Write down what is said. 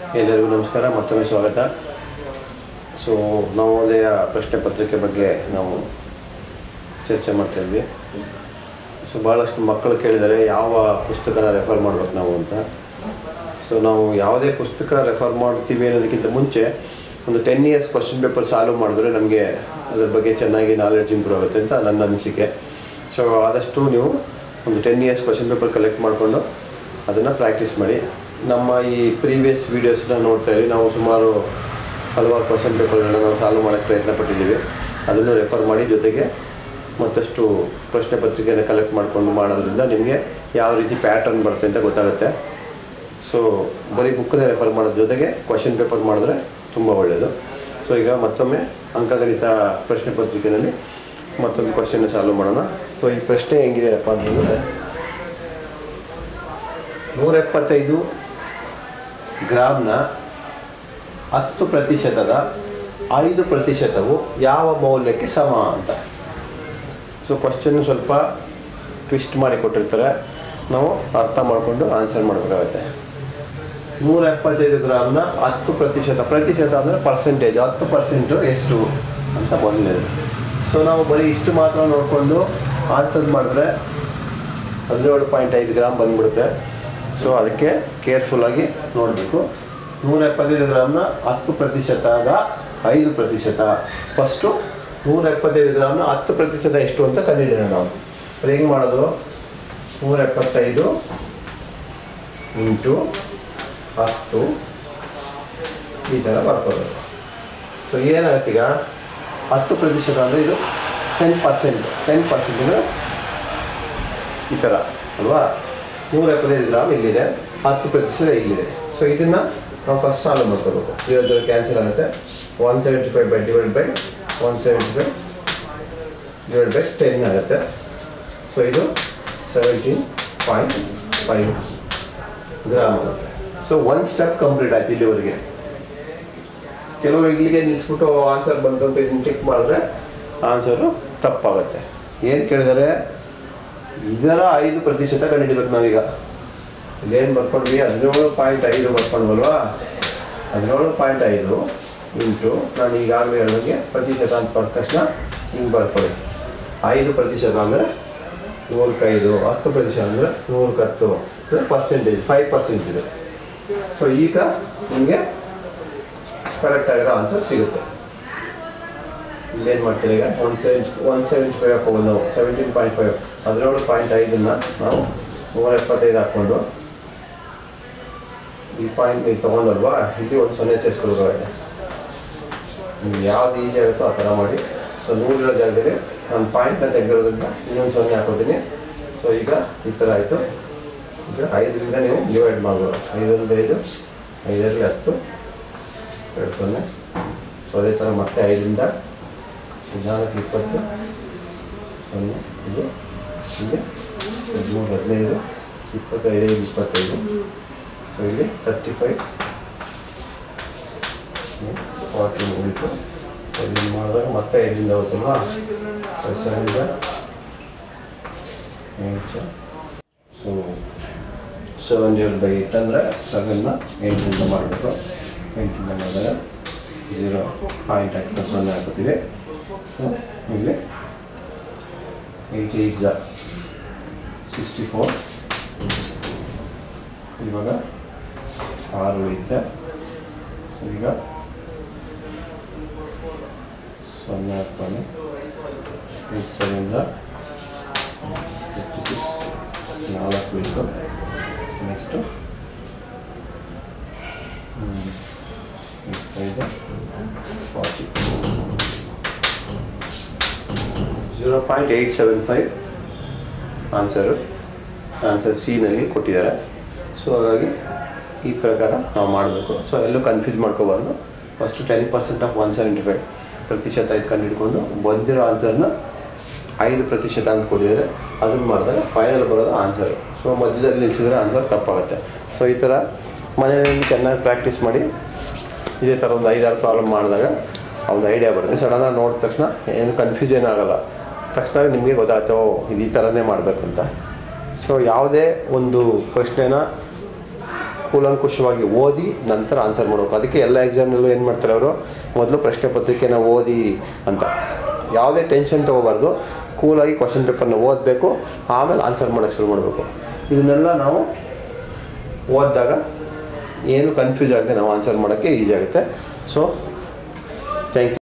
ಎಲ್ಲರಿಗೂ ನಮಸ್ಕಾರ ಮತ್ತೊಮ್ಮೆ ಸ್ವಾಗತ ಸೊ ನವೋದಯ ಪ್ರಶ್ನೆ ಪತ್ರಿಕೆ ಬಗ್ಗೆ ನಾವು ಚರ್ಚೆ ಮಾಡ್ತಾ ಇದ್ವಿ ಸೊ ಭಾಳಷ್ಟು ಮಕ್ಕಳು ಕೇಳಿದ್ದಾರೆ ಯಾವ ಪುಸ್ತಕನ ರೆಫರ್ ಮಾಡ್ಬೇಕು ನಾವು ಅಂತ ಸೊ ನಾವು ಯಾವುದೇ ಪುಸ್ತಕ ರೆಫರ್ ಮಾಡ್ತೀವಿ ಅನ್ನೋದಕ್ಕಿಂತ ಮುಂಚೆ ಒಂದು ten years question paper solve ಮಾಡಿದ್ರೆ ನಮಗೆ ಅದ್ರ ಬಗ್ಗೆ ಚೆನ್ನಾಗಿ ನಾಲೆಡ್ಜ್ ಇಂಪ್ರೂವ್ ಆಗುತ್ತೆ ಅಂತ ನನ್ನ ಅನಿಸಿಕೆ ಸೊ ಆದಷ್ಟು ನೀವು ಒಂದು ten years question paper collect ಮಾಡಿಕೊಂಡು ಅದನ್ನು ಪ್ರಾಕ್ಟೀಸ್ ಮಾಡಿ ನಮ್ಮ ಈ ಪ್ರೀವಿಯಸ್ ವೀಡಿಯೋಸ್ನ ನೋಡ್ತಾ ಇರಿ ನಾವು ಸುಮಾರು ಹಲವಾರು ಕ್ವಶನ್ ಪೇಪರ್ಗಳನ್ನ ನಾವು ಸಾಲ್ವ್ ಮಾಡೋಕ್ಕೆ ಪ್ರಯತ್ನ ಪಟ್ಟಿದ್ದೀವಿ ಅದನ್ನು ರೆಫರ್ ಮಾಡಿ ಜೊತೆಗೆ ಮತ್ತಷ್ಟು ಪ್ರಶ್ನೆ ಪತ್ರಿಕೆಯನ್ನು ಕಲೆಕ್ಟ್ ಮಾಡಿಕೊಂಡು ಮಾಡೋದ್ರಿಂದ ನಿಮಗೆ ಯಾವ ರೀತಿ ಪ್ಯಾಟರ್ನ್ ಬರುತ್ತೆ ಅಂತ ಗೊತ್ತಾಗುತ್ತೆ ಸೊ ಬರೀ ಬುಕ್ಕನ್ನೇ ರೆಫರ್ ಮಾಡೋದ್ರ ಜೊತೆಗೆ ಕ್ವಶನ್ ಪೇಪರ್ ಮಾಡಿದ್ರೆ ತುಂಬ ಒಳ್ಳೆಯದು ಸೊ ಈಗ ಮತ್ತೊಮ್ಮೆ ಅಂಕಗಣಿತ ಪ್ರಶ್ನೆ ಪತ್ರಿಕೆಯಲ್ಲಿ ಮತ್ತೊಂದು ಕ್ವಶನ್ ಸಾಲ್ವ್ ಮಾಡೋಣ ಸೊ ಈ ಪ್ರಶ್ನೆ ಹೆಂಗಿದೆಯಪ್ಪ ಅಂತಂದರೆ ನೂರ ಎಪ್ಪತ್ತೈದು ಗ್ರಾಮ್ನ ಹತ್ತು ಪ್ರತಿಶತದ ಐದು ಪ್ರತಿಶತವು ಯಾವ ಮೌಲ್ಯಕ್ಕೆ ಸಮ ಅಂತ ಸೊ ಕ್ವಶನ್ ಸ್ವಲ್ಪ ಟ್ವಿಸ್ಟ್ ಮಾಡಿ ಕೊಟ್ಟಿರ್ತಾರೆ ನಾವು ಅರ್ಥ ಮಾಡಿಕೊಂಡು ಆನ್ಸರ್ ಮಾಡಬೇಕಾಗತ್ತೆ ನೂರ ಎಪ್ಪತ್ತೈದು ಗ್ರಾಮ್ನ ಹತ್ತು ಪ್ರತಿಶತ ಪ್ರತಿಶತ ಅಂದರೆ ಪರ್ಸೆಂಟೇಜ್ ಹತ್ತು ಪರ್ಸೆಂಟು ಎಷ್ಟು ಅಂತ ಮೊದಲನೇದು ಸೊ ನಾವು ಬರೀ ಇಷ್ಟು ಮಾತ್ರ ನೋಡಿಕೊಂಡು ಆನ್ಸರ್ ಮಾಡಿದ್ರೆ ಹದಿನೇಳು ಪಾಯಿಂಟ್ ಐದು ಗ್ರಾಮ್ ಬಂದ್ಬಿಡುತ್ತೆ ಸೊ ಅದಕ್ಕೆ ಕೇರ್ಫುಲ್ಲಾಗಿ ನೋಡಬೇಕು ನೂರ ಎಪ್ಪತ್ತೈದು ಗ್ರಾಮ್ನ ಹತ್ತು ಪ್ರತಿಶತದ ಐದು ಪ್ರತಿಶತ ಫಸ್ಟು ನೂರ ಎಪ್ಪತ್ತೈದು ಗ್ರಾಮ್ನ ಹತ್ತು ಪ್ರತಿಶತ ಎಷ್ಟು ಅಂತ ಕಂಡುಹಿಡಿಯೋಣ ನಾವು ಅದು ಹೆಂಗೆ ಮಾಡೋದು ನೂರ ಎಪ್ಪತ್ತೈದು ಇಂಟು ಹತ್ತು ಈ ಥರ ಬರ್ಕೋಬೇಕು ಸೊ ಏನಾಗುತ್ತೆ ಈಗ ಹತ್ತು ಪ್ರತಿಶತ ಅಂದರೆ ಇದು ಟೆನ್ ಪರ್ಸೆಂಟ್ ಟೆನ್ ಪರ್ಸೆಂಟ್ ಅಂದರೆ ಈ ಥರ ಅಲ್ವಾ ನೂರ ಎಪ್ಪತ್ತೈದು ಗ್ರಾಮ್ ಇಲ್ಲಿದೆ ಹತ್ತು ಪ್ರತಿಶತ ಇಲ್ಲಿದೆ ಸೊ ಇದನ್ನು ನಾವು ಫಸ್ಟ್ ಸಾಲ್ವ್ ಮಾಡ್ಕೋಬೇಕು ಜೀರೋ ಜೀರೋ ಕ್ಯಾನ್ಸಲ್ ಆಗುತ್ತೆ one seventy five by divide by one seventy five divide by ten ಆಗುತ್ತೆ ಸೊ ಇದು ಸೆವೆಂಟೀನ್ ಪಾಯಿಂಟ್ ಫೈವ್ ಗ್ರಾಮ್ ಆಗುತ್ತೆ ಸೊ ಒನ್ ಸ್ಟೆಪ್ ಕಂಪ್ಲೀಟ್ ಆಯ್ತು ಇಲ್ಲಿವರೆಗೆ ಕೆಲವರು ಇಲ್ಲಿಗೆ ನಿಲ್ಲಿಸ್ಬಿಟ್ಟು ಆನ್ಸರ್ ಬಂತು ಅಂತ ಇದನ್ನು ಟಿಕ್ ಮಾಡಿದ್ರೆ ಆನ್ಸರು ತಪ್ಪಾಗುತ್ತೆ ಏನು ಕೇಳಿದರೆ ಇದರ ಐದು ಪ್ರತಿಶತ ಕಂಡುಹಿಡಿಬೇಕು ನಾವೀಗ ಇಲ್ಲೇನು ಬರ್ಕೊಂಡ್ವಿ ಹದಿನೇಳು ಪಾಯಿಂಟ್ ಐದು ಬರ್ಕೊಂಡ್ವಲ್ವಾ ಹದಿನೇಳು ಪಾಯಿಂಟ್ ಐದು ಇಂಟು ನಾನು ಈಗಾಗಲೇ ಹೇಳಿದಂಗೆ ಪ್ರತಿಶತ ಅಂತ ಬರೆದ ತಕ್ಷಣ ಹಿಂಗೆ ಬರ್ಕೊಳ್ಳಿ ಐದು ಪ್ರತಿಶತ ಅಂದರೆ ನೂರಕ್ಕೆ ಐದು ಹತ್ತು ಪ್ರತಿಶತ ಅಂದರೆ ನೂರಕ್ಕೆ ಹತ್ತು ಅಂದರೆ ಪರ್ಸೆಂಟೇಜ್ ಫೈವ್ ಪರ್ಸೆಂಟ್ ಇದೆ ಸೊ ಈಗ ನಿಮಗೆ ಕರೆಕ್ಟ್ ಆಗಿರೋ ಆನ್ಸರ್ ಸಿಗುತ್ತೆ ಇಲ್ಲೇನು ಮಾಡ್ತೀರಿ ಈಗ one seventy one seventy five ಹಾಕೋಬೋದು ನಾವು ಸೆವೆಂಟೀನ್ ಪಾಯಿಂಟ್ ಫೈವ್ ಹದಿನೇಳು ಪಾಯಿಂಟ್ ಐದನ್ನು ನಾವು ನೂರ ಎಪ್ಪತ್ತೈದು ಹಾಕ್ಕೊಂಡು ಈ ಪಾಯಿಂಟ್ ನೀವು ತೊಗೊಂಡಲ್ವಾ ಇಲ್ಲಿ ಒಂದು ಸೊನ್ನೆ ಸೇರಿಸ್ಕೊಳ್ಬೇಕಾಗುತ್ತೆ ನಿಮ್ಗೆ ಯಾವ್ದು ಈಸಿ ಆಗುತ್ತೋ ಆ ಥರ ಮಾಡಿ ಸೊ ನೂರಿರೋ ಜಾಗದಲ್ಲಿ ನಾನು ಪಾಯಿಂಟ್ನ ತೆಗೆದಿರೋದ್ರಿಂದ ಇನ್ನೊಂದು ಸೊನ್ನೆ ಹಾಕೋತೀನಿ ಸೊ ಈಗ ಈ ಥರ ಆಯಿತು ಈಗ ಐದರಿಂದ ನೀವು ಡಿವೈಡ್ ಮಾಡ್ಬೋದು ಐದರಿಂದ ಐದು ಐದರಲ್ಲಿ ಹತ್ತು ಎರಡು ಸೊನ್ನೆ ಸೊ ಅದೇ ಥರ ಮತ್ತೆ ಐದರಿಂದ ಹದಿನಾಲ್ಕು ಇಪ್ಪತ್ತು ಸೊನ್ನೆ ಇದು ಇಲ್ಲಿ ಹದಿಮೂರು ಹದಿನೈದು ಇಪ್ಪತ್ತೈದು ಇಪ್ಪತ್ತೈದು ಸೊ ಇಲ್ಲಿ ತರ್ಟಿ ಫೈವ್ ಫಾರ್ಟಿ ಉಳಿತು ಸೊ ಇದನ್ನು ಮಾಡಿದಾಗ ಮತ್ತೆ ಐದರಿಂದ ಹೋಗುತ್ತಲ್ವಾ ಸೆವೆನಿಂದ ಎಂಟು so seven divide by eight ಅಂದರೆ ಸೆವೆನ್ನ ಎಂಟರಿಂದ ಮಾಡಬೇಕು ಎಂಟರಿಂದ ಮಾಡಿದಾಗ ಝೀರೋ ಪಾಯಿಂಟ್ ಹಾಕಿ ಸೊನ್ನೆ ಹಾಕೋತೀವಿ ಸೊ ಇಲ್ಲಿ ಏಯ್ಟ್ ಏಯ್ಟ್ ಜ ಸಿಕ್ಸ್ಟಿ ಫೋರ್ ಇವಾಗ ಆರು ಉಳಿಯುತ್ತೆ ಸೊ ಈಗ ಸೊನ್ನೆ ಹಾಕ್ತಾನೆ ಏಯ್ಟ್ ಸೆವೆನ್ದ ಫಿಫ್ಟಿ ಸಿಕ್ಸ್ ನಾಲ್ಕು ಉಳಿತು ನೆಕ್ಸ್ಟು ಐದು forty zero point eight seven five answer answer ಸಿನಲ್ಲಿ ಕೊಟ್ಟಿದ್ದಾರೆ ಸೊ ಹಾಗಾಗಿ ಈ ಪ್ರಕಾರ ನಾವು ಮಾಡಬೇಕು ಸೊ ಎಲ್ಲೂ ಕನ್ಫ್ಯೂಸ್ ಮಾಡ್ಕೋಬಾರ್ದು first ten percent of one seventy five ಪ್ರತಿಶತ ಇದ್ಕೊಂಡು ಹಿಡ್ಕೊಂಡು ಬಂದಿರೋ ಆನ್ಸರ್ನ ಐದು ಪ್ರತಿಶತ ಅಂತ ಕೊಟ್ಟಿದ್ದಾರೆ ಅದನ್ನು ಮಾಡಿದಾಗ ಫೈನಲ್ ಬರೋದು ಆನ್ಸರು ಸೊ ಮಧ್ಯದಲ್ಲಿ ನಿಲ್ಲಿಸಿದ್ರೆ ಆನ್ಸರ್ ತಪ್ಪಾಗುತ್ತೆ ಸೊ ಈ ಥರ ಮನೆಯಲ್ಲಿ ಚೆನ್ನಾಗಿ ಪ್ರಾಕ್ಟೀಸ್ ಮಾಡಿ ಇದೇ ಥರ ಒಂದು ಐದಾರು ಪ್ರಾಬ್ಲಮ್ ಮಾಡಿದಾಗ ಒಂದು ಐಡಿಯಾ ಬರುತ್ತೆ ಸಡನ್ನಾಗಿ ನೋಡಿದ ತಕ್ಷಣ ಏನು ಕನ್ಫ್ಯೂಷನ್ ಆಗಲ್ಲ ತಕ್ಷಣ ನಿಮಗೆ ಗೊತ್ತಾಗ್ತದೆ ಓ ಇದು ಈ ಥರನೇ ಮಾಡಬೇಕು ಅಂತ ಸೊ ಯಾವುದೇ ಒಂದು ಪ್ರಶ್ನೆನ ಕೂಲಂಕುಷವಾಗಿ ಓದಿ ನಂತರ ಆನ್ಸರ್ ಮಾಡಬೇಕು ಅದಕ್ಕೆ ಎಲ್ಲ ಎಕ್ಸಾಮ್ನಲ್ಲೂ ಏನು ಮಾಡ್ತಾರೆ ಅವರು ಮೊದಲು ಪ್ರಶ್ನೆ ಪತ್ರಿಕೆನ ಓದಿ ಅಂತ ಯಾವುದೇ ಟೆನ್ಷನ್ ತೊಗೋಬಾರ್ದು ಕೂಲಾಗಿ ಕ್ವಶನ್ ಪೇಪರ್ನ ಓದಬೇಕು ಆಮೇಲೆ ಆನ್ಸರ್ ಮಾಡೋಕ್ಕೆ ಶುರು ಮಾಡಬೇಕು ಇದನ್ನೆಲ್ಲ ನಾವು ಓದಿದಾಗ ಏನು ಕನ್ಫ್ಯೂಸ್ ಆಗದೆ ನಾವು ಆನ್ಸರ್ ಮಾಡೋಕ್ಕೆ ಈಸಿ ಆಗುತ್ತೆ ಸೊ ಥ್ಯಾಂಕ್ ಯು